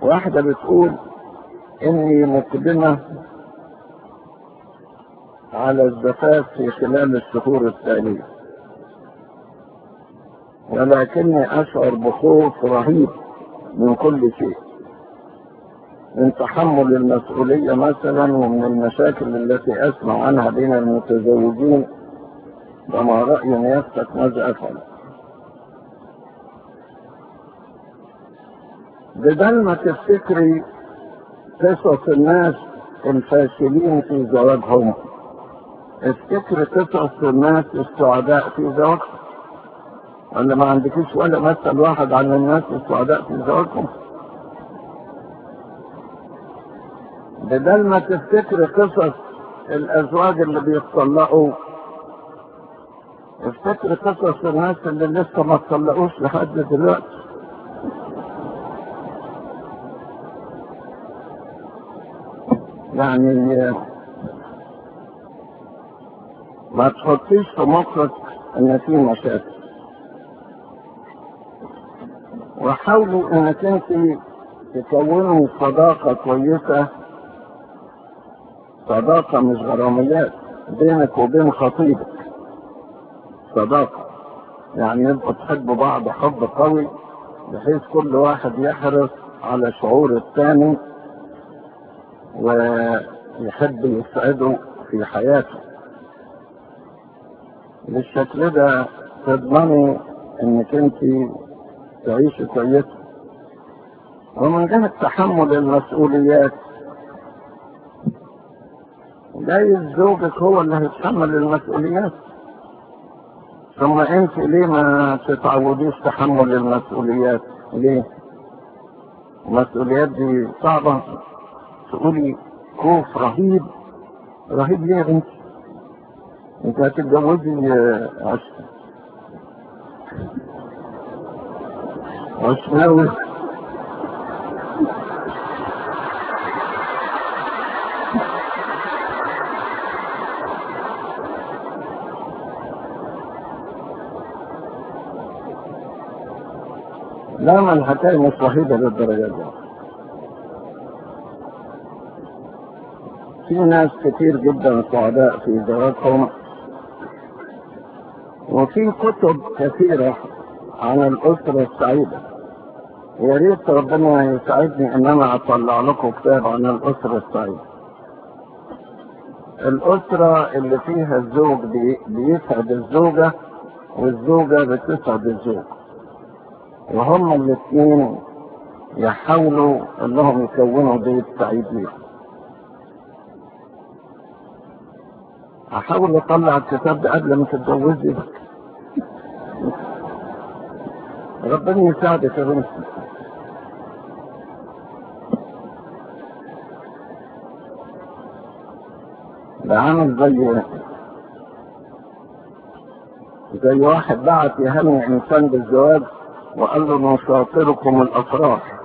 واحدة بتقول إني مقدمة على الزفاف في خلال الشهور التالية ولكني أشعر بخوف رهيب من كل شيء من تحمل المسؤولية مثلا ومن المشاكل التي أسمع عنها بين المتزوجين وما رأي نيابتك ماذا أفعل بدل ما تفتكري قصص الناس الفاشلين في زواجهم افتكري قصص الناس السعداء في زواجهم ولا ما عندكيش ولا مثل واحد عن الناس السعداء في زواجهم بدل ما تفتكري قصص الازواج اللي بيتطلقوا افتكري قصص الناس اللي لسه ما اتطلقوش لحد دلوقتي يعني ما تحطيش في مخك ان في مشاكل وحاولي انك انت تكونوا صداقة كويسة صداقة مش غراميات بينك وبين خطيبك صداقة يعني يبقوا تحبوا بعض حب قوي بحيث كل واحد يحرص على شعور الثاني ويحب يسعده في حياته بالشكل ده تضمني انك انت تعيشي كويسة ومن جهة تحمل المسؤوليات جايز زوجك هو اللي هيتحمل المسؤوليات ثم انت ليه ما تتعوديش تحمل المسؤوليات ليه المسؤوليات دي صعبة تقولي خوف رهيب رهيب ليه يا بنتي انت هتتجوزي عش عشناوي لا ما الحكاية مش وحيدة للدرجة دي في ناس كتير جدا سعداء في زواجهم وفي كتب كثيرة عن الأسرة السعيدة يا ريت ربنا يساعدني ان انا اطلع لكم كتاب عن الأسرة السعيدة الأسرة اللي فيها الزوج بي- بيسعد الزوجة والزوجة بتسعد الزوج وهما الاثنين يحاولوا انهم يكونوا بيت سعيد ليهم هحاول اطلع الكتاب ده قبل ما تتجوزي ربنا يساعدك يا بنتي ده عامل زي زي واحد بعت يهني انسان بالزواج وقال له نشاطركم الافراح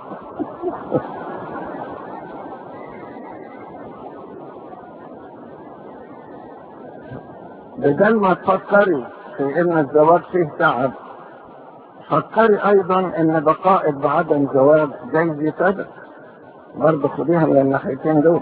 بدل ما تفكري في ان الزواج فيه تعب فكري ايضا ان بقائك بعدم زواج جايز يتعبك برضه خديها من الناحيتين دول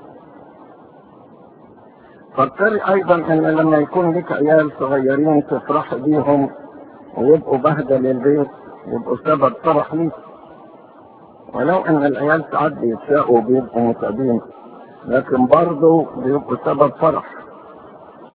فكري ايضا ان لما يكون لك عيال صغيرين تفرحي بيهم ويبقوا بهجة للبيت يبقوا سبب فرح ليك ولو ان العيال ساعات بيتشاقوا وبيبقوا متعبين لكن برضه بيبقوا سبب فرح